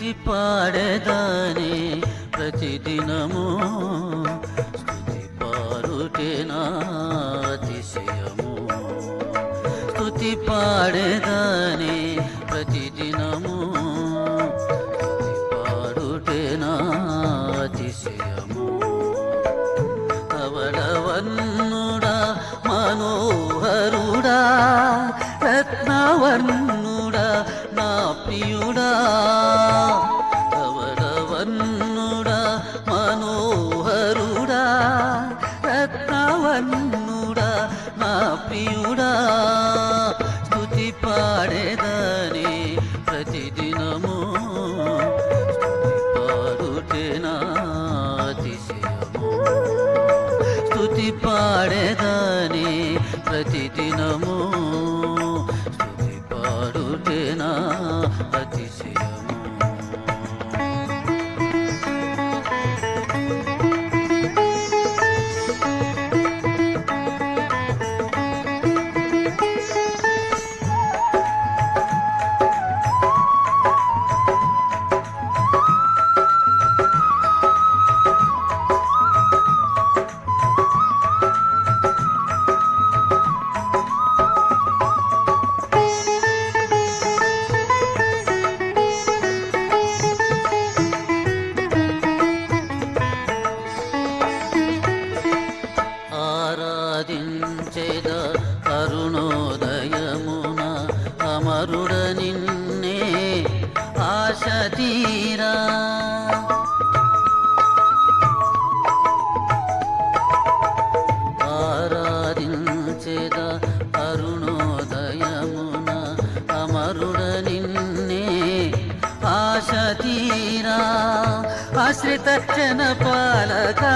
స్తుతి పాడేదాని ప్రతిదినము స్తుతి పాడుటేనా అతిశయము స్తుతి పాడేదాని ప్రతిదినము స్తుతి పాడుటేనా అతిశయము కవలవర్ణుడా మనోహరుడా రత్నవర్ణుడా నా ప్రియుడా కవలవర్ణుడా మనోహరుడా రత్నవర్ణుడా నా ప్రియుడా స్తుతి పాడేదని ప్రతిదినము స్తుతి పాడుటేనా అతిశయము స్తుతి పాడేదాని ప్రతిదినము స్తుతి పాడుటేనా అతిశయము ఆరాధించేద అరుణోదయమున అమరుడ నిన్నే ఆశ తీరా ఆరాధించేద అరుణోదయమున అమరుడ నిన్నే ఆశ తీరా ఆశ్రిత జన పాలకా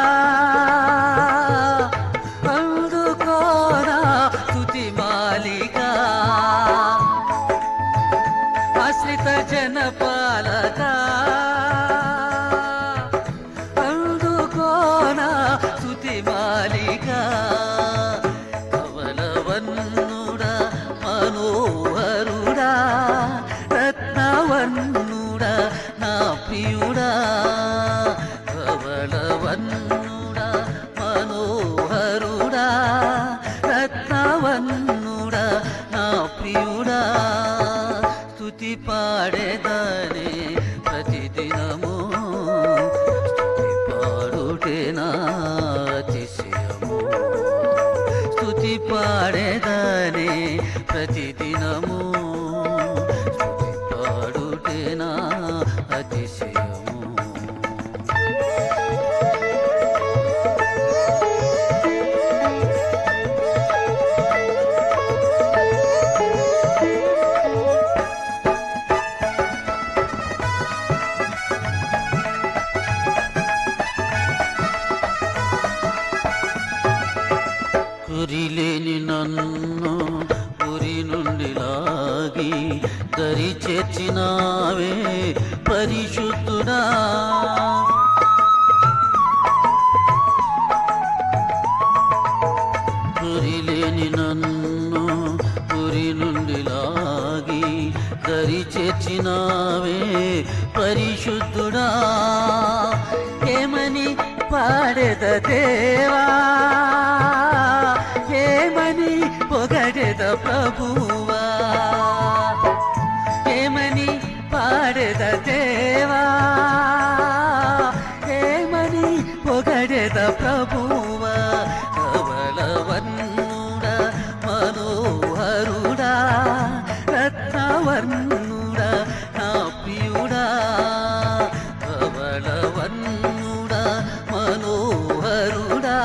అందుకోరా తుతి మాలికా ఆశ్రిత జన పాలకా అందుకోనా తుతి మాలికా కవలవన్నుడా మనోహరుడా రత్నవన్నుడా నా ప్రియుడా కవలవన్నుడా మనోహరుడా రత్నవన్నుడా నా ప్రియుడా స్తుతి పాడేదానే ప్రతిదినము స్తుతి పాడుటేనా అతిశయము స్తుతి పాడేదానే ప్రతిదినము స్తుతి పాడుటేనా అతిశయము కురిలేని నన్ను ఉరి నుండి లాగి దరి చేర్చినావే పరిశుద్ధుడా కురిలేని నన్ను ఉరి నుండి లాగి దరి చేర్చినావే పరిశుద్ధుడా ఏమని పాడెద దేవా ఏమని పొగడెద ప్రభువా ఏమని పాడెద దేవా ఏమని పొగడెద ప్రభువా కవలవన్నుడా మనోహరుడా రత్నవర్ణుడా నా ప్రియుడా కవలవన్నుడా మనోహరుడా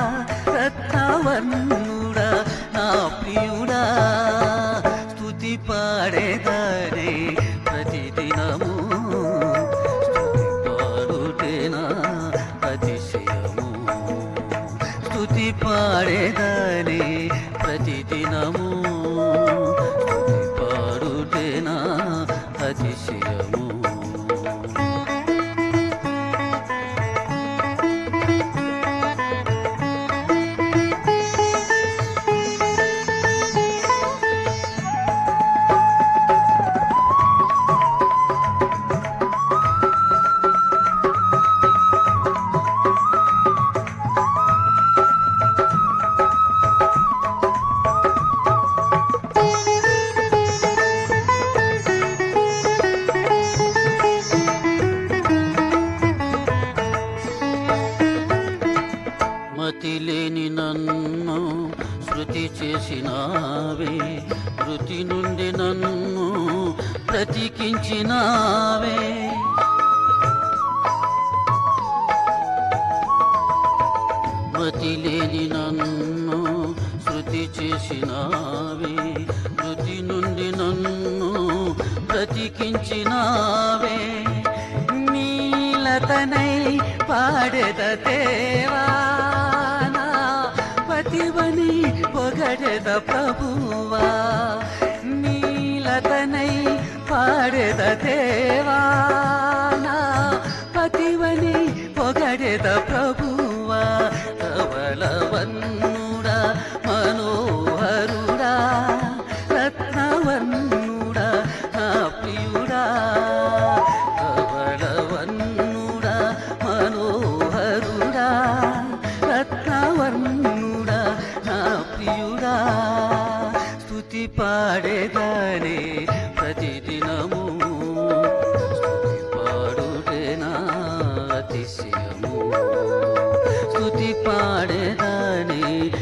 రత్నవర్ణుడా నా ప్రియుడా స్తుతి పాడేదానే ప్రతిదినము స్తుతి పాడుటేనా అతిశయము స్తుతి పాడేదానే ప్రతిదినము స్తుతి పాడుటేనా అతిశయము చేసినావే మృతి నుండి నన్ను బ్రతికించినావే నీలతనై పాడెద దేవానా పతివని పొగడెద ప్రభువా నీలతనై పాడెద దేవానా పతివని పొగడెద ప్రభువా కవలవన్నుడా మనోహరుడా రత్నవర్ణుడా నా ప్రియుడా కవలవన్నుడా మనోహరుడా రత్నవర్ణుడా నా ప్రియుడా స్తుతి పాడేదానే ప్రతిదినము స్తుతి పాడుటేనా అతిశయము స్తుతి పాడేదానే